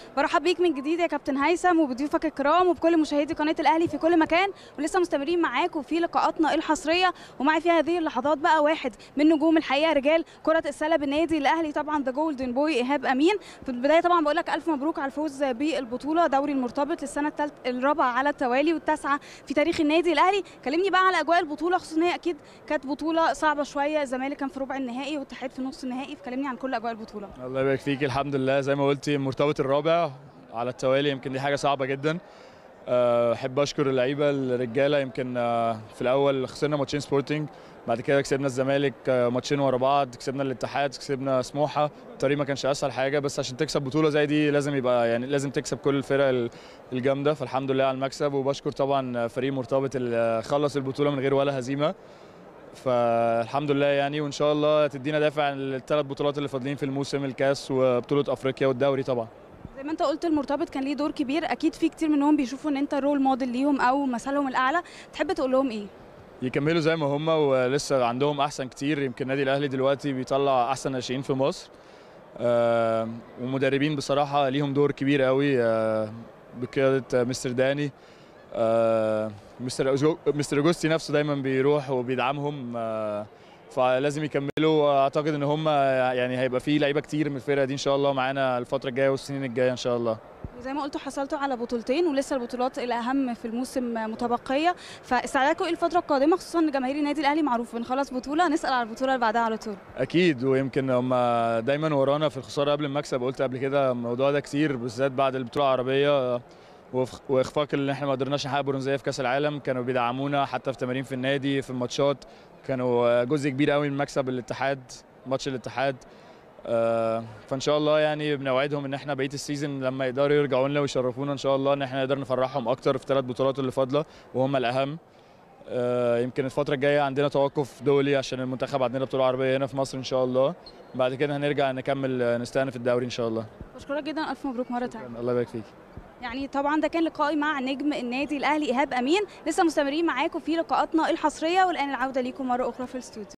برحب بيك من جديد يا كابتن هيثم وبضيوفك الكرام وبكل مشاهدي قناه الاهلي في كل مكان ولسه مستمرين معاكم في لقاءاتنا الحصريه ومعي في هذه اللحظات بقى واحد من نجوم الحقيقه رجال كره السله بالنادي الاهلي طبعا ذا جولدن بوي ايهاب امين في البدايه طبعا بقول لك الف مبروك على الفوز بالبطوله دوري المرتبط للسنه الثالث الرابعه على التوالي والتاسعه في تاريخ النادي الاهلي كلمني بقى على اجواء البطوله خصوصا ان هي اكيد كانت بطوله صعبه شويه الزمالك كان في ربع النهائي والاتحاد في نص النهائي فكلمني عن كل اجواء البطوله الله يبارك فيك الحمد لله زي ما قلتي المرتبط الرابع على التوالي يمكن دي حاجه صعبه جدا أه، احب اشكر اللعيبه الرجاله يمكن أه، في الاول خسرنا ماتشين سبورتنج بعد كده كسبنا الزمالك أه، ماتشين ورا بعض كسبنا الاتحاد كسبنا سموحه الطريق ما كانش اسهل حاجه بس عشان تكسب بطوله زي دي لازم يبقى يعني لازم تكسب كل الفرق ال- الجامده فالحمد لله على المكسب وبشكر طبعا فريق مرتبط اللي خلص البطوله من غير ولا هزيمه فالحمد لله يعني وان شاء الله تدينا دافع عن الثلاث بطولات اللي فاضلين في الموسم الكاس وبطوله افريقيا والدوري طبعا زي ما انت قلت المرتبط كان ليه دور كبير اكيد في كتير منهم بيشوفوا ان انت رول موديل ليهم او مثلهم الاعلى تحب تقول لهم ايه يكملوا زي ما هم ولسه عندهم احسن كتير يمكن النادي الاهلي دلوقتي بيطلع احسن ناشئين في مصر آه، ومدربين بصراحه ليهم دور كبير قوي آه، بقياده مستر داني آه، مستر أوزو- مستر اجوستي نفسه دايما بيروح وبيدعمهم آه، فلازم يكملوا اعتقد ان هم يعني هيبقى في لعيبه كتير من الفرقه دي ان شاء الله معانا الفتره الجايه والسنين الجايه ان شاء الله وزي ما قلتوا حصلتوا على بطولتين ولسه البطولات الاهم في الموسم متبقيه فاستعدادكم ايه الفتره القادمه خصوصا ان جماهير النادي الاهلي معروف بنخلص بطوله نسال على البطوله اللي بعدها على طول اكيد ويمكن هم دايما ورانا في الخساره قبل المكسب قلت قبل كده الموضوع ده كتير بالذات بعد البطوله العربيه وإخ- واخفاق اللي احنا ما قدرناش نحقق برونزيه في كاس العالم كانوا بيدعمونا حتى في تمارين في النادي في الماتشات كانوا جزء كبير قوي من مكسب الاتحاد ماتش الاتحاد آه، فان شاء الله يعني بنوعدهم ان احنا بقيه السيزون لما يقدروا يرجعوا لنا ويشرفونا ان شاء الله ان احنا نقدر نفرحهم اكتر في ثلاث بطولات اللي فاضله وهم الاهم آه، يمكن الفترة الجاية عندنا توقف دولي عشان المنتخب عندنا بطولة عربية هنا في مصر إن شاء الله بعد كده هنرجع نكمل آه، نستأنف الدوري إن شاء الله بشكرك جدا الف مبروك مره ثانيه الله يبارك فيك يعني طبعا ده كان لقائي مع نجم النادي الاهلي ايهاب امين لسه مستمرين معاكم في لقاءاتنا الحصريه والان العوده ليكم مره اخرى في الاستوديو